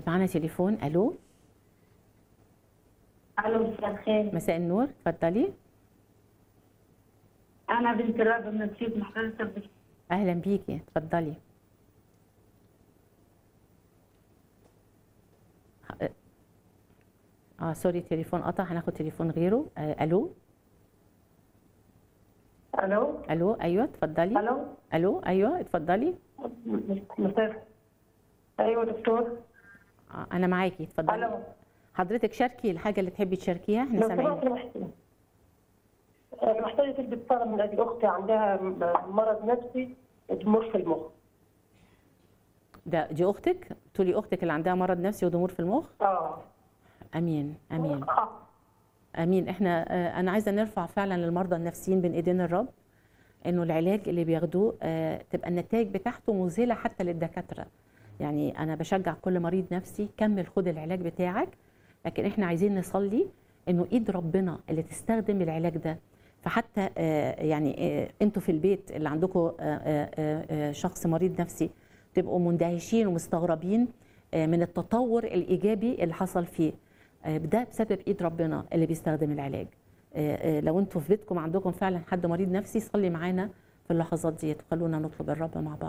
آه، معانا تليفون الو الو مساء الخير مساء النور اتفضلي انا بنت رابع من نسيت محررة بس اهلا بيكي اتفضلي اه آه، سوري التليفون قطع هناخد تليفون غيره آه الو الو الو ايوه اتفضلي الو الو ايوه اتفضلي مساء ايوه دكتور آه انا معاكي اتفضلي الو حضرتك شاركي الحاجه اللي تحبي تشاركيها احنا لو سامعين سمحت محتاجة أنا محتاجة تلبس طلب من أجل أختي عندها مرض نفسي ضمور في المخ ده دي اختك تقولي اختك اللي عندها مرض نفسي وضمور في المخ اه امين امين آه. امين احنا آه، انا عايزه نرفع فعلا للمرضى النفسيين بين ايدين الرب انه العلاج اللي بياخدوه آه، تبقى النتائج بتاعته مذهله حتى للدكاتره يعني انا بشجع كل مريض نفسي كمل خد العلاج بتاعك لكن احنا عايزين نصلي انه ايد ربنا اللي تستخدم العلاج ده فحتى آه، يعني آه، انتوا في البيت اللي عندكم آه، آه، آه، شخص مريض نفسي تبقوا مندهشين ومستغربين آه، من التطور الايجابي اللي حصل فيه آه، ده بسبب ايد ربنا اللي بيستخدم العلاج آه، آه، لو انتوا في بيتكم عندكم فعلا حد مريض نفسي صلي معانا في اللحظات دي وخلونا نطلب الرب مع بعض